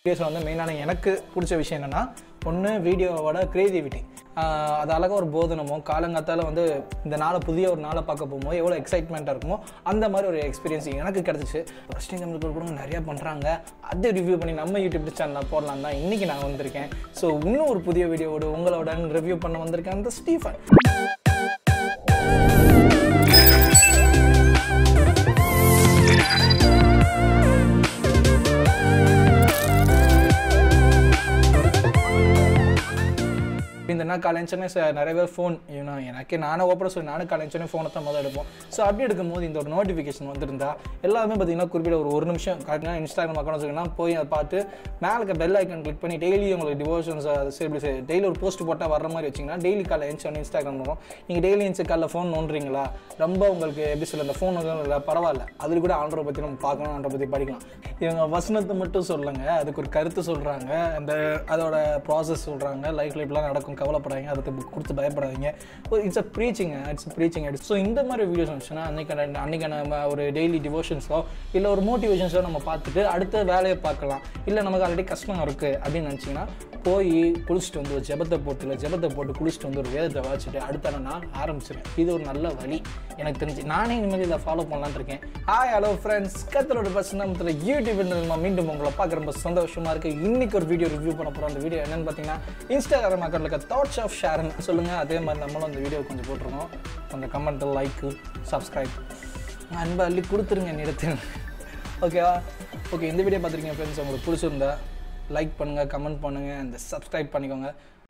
வீடியோஸில் வந்து மெயினான எனக்கு பிடிச்ச விஷயம் என்னென்னா ஒன்று வீடியோவோட க்ரியேட்டிவிட்டி அது அழகாக ஒரு போதனமோ காலங்காத்தால வந்து இந்த நாளை புதிய ஒரு நாளை பார்க்க போகும்போது எவ்வளோ எக்ஸைட்மெண்ட்டாக இருக்குமோ அந்த மாதிரி ஒரு எக்ஸ்பீரியன்ஸ் எனக்கு கிடச்சிச்சு ஃபஸ்ட் தமிழ் கூட நிறையா பண்ணுறாங்க அதை ரிவ்யூ பண்ணி நம்ம யூடியூப் சேனலில் போடலாம் தான் இன்றைக்கி நான் வந்திருக்கேன் ஸோ இன்னும் ஒரு புதிய வீடியோவோட உங்களோட ரிவ்யூ பண்ண வந்திருக்கேன் அந்த ஸ்டீஃபன் இந்த என்ன காலேஜ்னே நிறைய பேர் ஃபோன் ஏன்னா எனக்கே நானே ஓப்பன் சொல்லி நானும் காலேஜ்னே ஃபோனை தான் முதல் எடுப்போம் ஸோ அப்படி எடுக்கும்போது இந்த ஒரு நோட்டிஃபிகேஷன் வந்திருந்தா எல்லாமே பார்த்தீங்கன்னா குறிப்பிட்ட ஒரு ஒரு நிமிஷம் கரெக்டாக இன்ஸ்டாகிராம் அக்கௌண்ட் வச்சுக்கோங்கன்னா போய் அதை பார்த்து மேலே இருக்க பெல் ஐக்கன் கிளிக் பண்ணி டெய்லி உங்களுக்கு டிவோஷன்ஸ் எப்படி டெய்லி ஒரு போஸ்ட் போட்டால் வர்ற மாதிரி வச்சிங்கன்னா டெய்லி காலை எழுந்து இன்ஸ்டாகிராம் வரும் நீங்கள் டெய்லி எழுந்து காலைல ஃபோன் நோண்டுறீங்களா ரொம்ப உங்களுக்கு எப்படி சொல்ல இந்த ஃபோன் இல்லை பரவாயில்ல அதில் கூட ஆண்டரை பற்றி நம்ம பார்க்கணும் ஆண்டரை பற்றி படிக்கலாம் இவங்க வசனத்தை மட்டும் சொல்லுங்க அதுக்கு ஒரு கருத்து சொல்கிறாங்க அந்த அதோட ப்ராசஸ் சொல்கிறாங்க லைஃப்பில் இப்படிலாம் நடக்கும் கவலைப்படாதீங்க அதுக்கு book கொடுத்து பயப்படாதீங்க it's a preaching it's preaching ஆகிடுச்சு ஸோ இந்த மாதிரி வீடியோஸ் வந்துச்சுன்னா அன்னைக்கான அன்னைக்கான நம்ம ஒரு டெய்லி டிவோஷன்ஸோ இல்லை ஒரு மோட்டிவேஷன்ஸோ நம்ம பார்த்துட்டு அடுத்த வேலையை பார்க்கலாம் இல்லை நமக்கு ஆல்ரெடி கஷ்டம் இருக்குது அப்படின்னு நினச்சிங்கன்னா போய் குளிச்சுட்டு வந்து ஒரு ஜெபத்தை போட்டு இல்லை ஜெபத்தை போட்டு குளிச்சுட்டு வந்து ஒரு வேதத்தை வாசிச்சுட்டு அடுத்த நாள் ஆரம்பிச்சிருவேன் இது ஒரு நல்ல வழி எனக்கு தெரிஞ்சு நானே இனிமேல் இதை ஃபாலோ பண்ணலான்னு இருக்கேன் ஹாய் ஹலோ ஃப்ரெண்ட்ஸ் கத்தலோட பஸ் நம்ம யூடியூப் நம்ம மீண்டும் உங்களை பார்க்க ரொம்ப சந்தோஷமா இருக்கு இன்னைக்கு ஒரு வீடியோ ரிவ்யூ பண்ண போகிறோம் அந்த வீடியோ என்னன்னு பார்த்தீங்கன்னா இன்ஸ்டாகிராம் அக்கௌண்ட்ல இருக்க தாட்ஸ் ஆஃப் ஷேர்னு சொல்லுங்கள் அதே மாதிரி நம்மளும் அந்த வீடியோ கொஞ்சம் போட்டிருக்கோம் அந்த கமெண்ட் லைக்கு சப்ஸ்கிரைப் அன்பை அள்ளி கொடுத்துருங்க என்னிடத்தில் ஓகேவா ஓகே இந்த வீடியோ பார்த்துருக்கீங்க ஃப்ரெண்ட்ஸ் உங்களுக்கு பிடிச்சிருந்தா லைக் பண்ணுங்கள் கமெண்ட் பண்ணுங்கள் அந்த சப்ஸ்கிரைப் பண்ணிக்கோங்க